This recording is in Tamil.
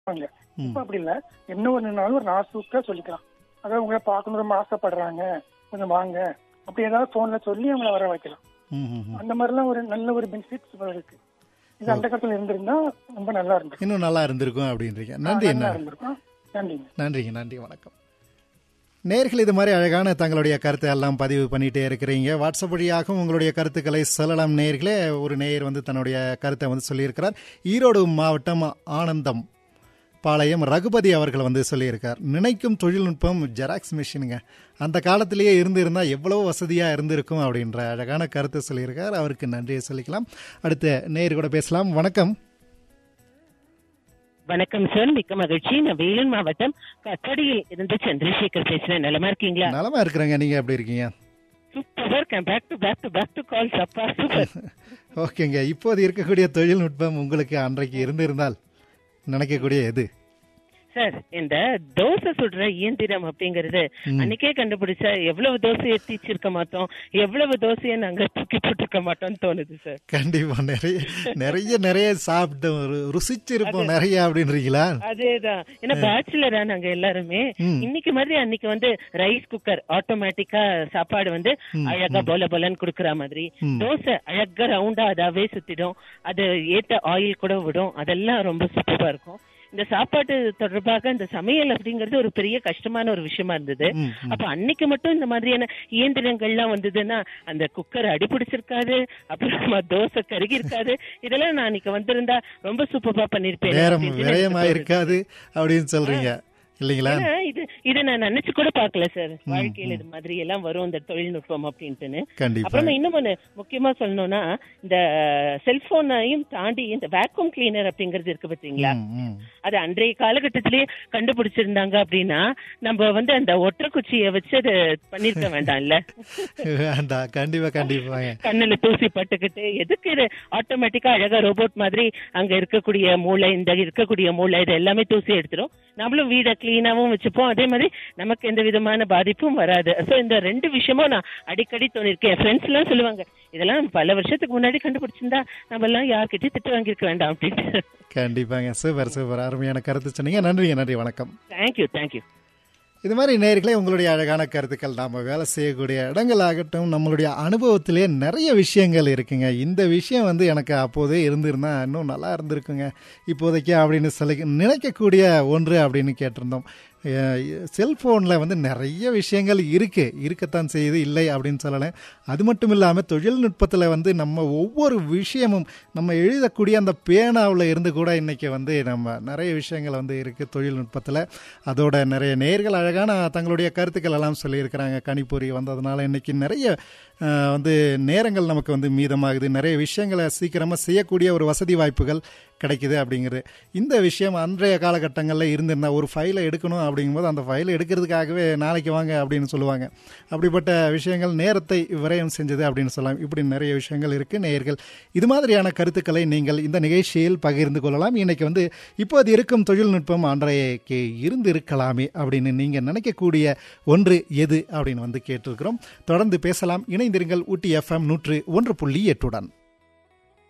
இருப்பாங்க இப்ப அப்படி இல்ல என்ன ஒண்ணுனாலும் ஒரு நாசூக்கா சொல்லிக்கலாம் அதாவது உங்களை பார்க்கணும் ரொம்ப ஆசைப்படுறாங்க கொஞ்சம் வாங்க அப்படி ஏதாவது போன்ல சொல்லி அவங்கள வர வைக்கலாம் ம், ம், ம். அந்த மாதிரிலாம் ஒரு நல்ல ஒரு பெனிஃபிட்ஸ் இருக்கு இது அந்த காலத்துல இருந்திருந்தா ரொம்ப நல்லா இருந்திருக்கும் இன்னும் நல்லா இருந்திருக்கும் அப்படின்றீங்க நன்றி நல்லா என்ன இருந்திருக்கும் நன்றிங்க நன்றிங்க நன்றி வணக்கம் நேர்கள் இது மாதிரி அழகான தங்களுடைய கருத்தை எல்லாம் பதிவு பண்ணிட்டே இருக்கிறீங்க வாட்ஸ்அப் வழியாகவும் உங்களுடைய கருத்துக்களை சொல்லலாம் நேர்களே ஒரு நேயர் வந்து தன்னுடைய கருத்தை வந்து சொல்லியிருக்கிறார் ஈரோடு மாவட்டம் ஆனந்தம் பாளையம் ரகுபதி அவர்கள் வந்து சொல்லியிருக்கார் நினைக்கும் தொழில்நுட்பம் ஜெராக்ஸ் மிஷினுங்க அந்த காலத்திலேயே இருந்திருந்தா எவ்வளவு வசதியாக இருந்திருக்கும் அப்படின்ற அழகான கருத்தை சொல்லியிருக்கார் அவருக்கு நன்றியை சொல்லிக்கலாம் அடுத்த நேயர் கூட பேசலாம் வணக்கம் வணக்கம் சார் மிக்க மகிழ்ச்சி நான் வேலூர் மாவட்டம் கட்டடியில் இருந்து சந்திரசேகர் பேசுறேன் நலமா இருக்கீங்களா நலமா இருக்கிறேங்க நீங்க எப்படி இருக்கீங்க சூப்பர் இருக்கேன் back to back to back to call சப்பா சூப்பர் ஓகேங்க இப்போது இருக்கக்கூடிய தொழில்நுட்பம் உங்களுக்கு அன்றைக்கு இருந்திருந்தால் நினைக்கக்கூடிய எது சார் இந்த தோசை சுடுற இயந்திரம் அப்படிங்கறது அன்னைக்கே கண்டுபிடிச்சா எவ்வளவு தோசை எத்திச்சிருக்க மாட்டோம் எவ்வளவு தோசையை நாங்க தூக்கி போட்டிருக்க மாட்டோம்னு தோணுது சார் கண்டிப்பா நிறைய நிறைய நிறைய சாப்பிட்டு ரு- ருசிச்சிருப்போம் நிறைய அப்படின்றீங்களா அதேதான் ஏன்னா பேச்சுலரா நாங்க எல்லாருமே இன்னைக்கு மாதிரி அன்னைக்கு வந்து ரைஸ் குக்கர் ஆட்டோமேட்டிக்கா சாப்பாடு வந்து அழகா போல போலன்னு குடுக்கற மாதிரி தோசை அழகா ரவுண்டா அதாவே சுத்திடும் அது ஏத்த ஆயில் கூட விடும் அதெல்லாம் ரொம்ப சூப்பரா இருக்கும் இந்த சாப்பாட்டு தொடர்பாக இந்த சமையல் அப்படிங்கிறது ஒரு பெரிய கஷ்டமான ஒரு விஷயமா இருந்தது அப்ப அன்னைக்கு மட்டும் இந்த மாதிரியான இயந்திரங்கள்லாம் வந்ததுன்னா அந்த குக்கர் அடிபிடிச்சிருக்காது அப்புறமா தோசை கருகி இருக்காது இதெல்லாம் நான் அன்னைக்கு வந்திருந்தா ரொம்ப சூப்பரா பண்ணிருப்பேன் நேரம் அப்படின்ட்டு எனக்கு விரயமா தோணுது. இருக்காது அப்படின்னு சொல்றீங்க இல்லைங்களா ஏன்னா, இது இதை நான் நினைச்சு கூட பார்க்கல சார் வாழ்க்கையில இது மாதிரி எல்லாம் வரும் இந்த தொழில்நுட்பம் அப்படின்ட்டுன்னு கண்டிப்பா அப்புறமா இன்னும் ஒண்ணு முக்கியமா சொல்லணும்னா இந்த செல்போனையும் தாண்டி இந்த வேக்யூம் கிளீனர் அப்படிங்கிறது இருக்கு பாத்தீங்களா ம், ம். அது அன்றைய காலகட்டத்திலேயே கண்டுபிடிச்சிருந்தாங்க அப்படின்னா நம்ம வந்து அந்த ஒற்றை குச்சியை வச்சு அதை பண்ணிருக்க வேண்டாம் இல்ல வேண்டாம் கண்டிப்பா கண்டிப்பாங்க கண்ணுல தூசி பட்டுக்கிட்டு எதுக்கு இது ஆட்டோமேட்டிக்கா அழகா ரோபோட் மாதிரி அங்க இருக்கக்கூடிய மூளை இந்த இருக்கக்கூடிய மூளை இது எல்லாமே தூசி எடுத்துரும் நம்மளும் வீடை கிளீனாவும் வச்சுப்போம் அதே மாதிரி நமக்கு எந்த விதமான பாதிப்பும் வராது சோ இந்த ரெண்டு விஷயமும் நான் அடிக்கடி தோணிருக்கேன் ஃப்ரெண்ட்ஸ் எல்லாம் சொல்லுவாங்க இதெல்லாம் பல வருஷத்துக்கு முன்னாடி கண்டுபிடிச்சிருந்தா நம்ம எல்லாம் யார்கிட்டயும் திட்டு வாங்கியிருக்க வேண்டாம் அப்படின்ட்டு கண்டிப்பாங்க சூப்பர் சூப்பர் அருமையான கருத்து சொன்னீங்க நன்றிங்க நன்றி வணக்கம் தேங்க்யூ தேங்க்யூ இது மாதிரி நேர்களே உங்களுடைய அழகான கருத்துக்கள் நாம் வேலை செய்யக்கூடிய இடங்கள் ஆகட்டும் நம்மளுடைய அனுபவத்திலே நிறைய விஷயங்கள் இருக்குங்க இந்த விஷயம் வந்து எனக்கு அப்போதே இருந்திருந்தா இன்னும் நல்லா இருந்திருக்குங்க இப்போதைக்கு அப்படின்னு சொல்லி நினைக்கக்கூடிய ஒன்று அப்படின்னு கேட்டிருந்தோம் செல்ஃபோனில் வந்து நிறைய விஷயங்கள் இருக்கு இருக்கத்தான் செய்யுது இல்லை அப்படின்னு சொல்லலை அது மட்டும் இல்லாமல் தொழில்நுட்பத்தில் வந்து நம்ம ஒவ்வொரு விஷயமும் நம்ம எழுதக்கூடிய அந்த பேனாவில் இருந்து கூட இன்னைக்கு வந்து நம்ம நிறைய விஷயங்கள் வந்து இருக்குது தொழில்நுட்பத்தில் அதோட நிறைய நேர்கள் அழகான தங்களுடைய கருத்துக்கள் எல்லாம் சொல்லியிருக்கிறாங்க கணிப்பொறி வந்ததுனால இன்னைக்கு நிறைய அஹ், வந்து நேரங்கள் நமக்கு வந்து மீதமாகுது நிறைய விஷயங்களை சீக்கிரமாக செய்யக்கூடிய ஒரு வசதி வாய்ப்புகள் கிடைக்குது அப்படிங்கிறது இந்த விஷயம் அன்றைய காலகட்டங்களில் இருந்திருந்தா ஒரு ஃபைலை எடுக்கணும் அப்படிங்கும்போது அந்த ஃபைலை எடுக்கிறதுக்காகவே நாளைக்கு வாங்க அப்படின்னு சொல்லுவாங்க அப்படிப்பட்ட விஷயங்கள் நேரத்தை விரயம் செஞ்சது அப்படின்னு சொல்லலாம் இப்படி நிறைய விஷயங்கள் இருக்குது நேயர்கள் இது மாதிரியான கருத்துக்களை நீங்கள் இந்த நிகழ்ச்சியில் பகிர்ந்து கொள்ளலாம் இன்னைக்கு வந்து இப்போது இருக்கும் தொழில்நுட்பம் அன்றைக்கு இருந்து இருக்கலாமே அப்படின்னு நீங்கள் நினைக்கக்கூடிய ஒன்று எது அப்படின்னு வந்து கேட்டிருக்கிறோம் தொடர்ந்து பேசலாம் இணைந்திருங்கள் ஊட்டி எஃப்எம் நூற்று ஒன்று புள்ளி எட்டுடன்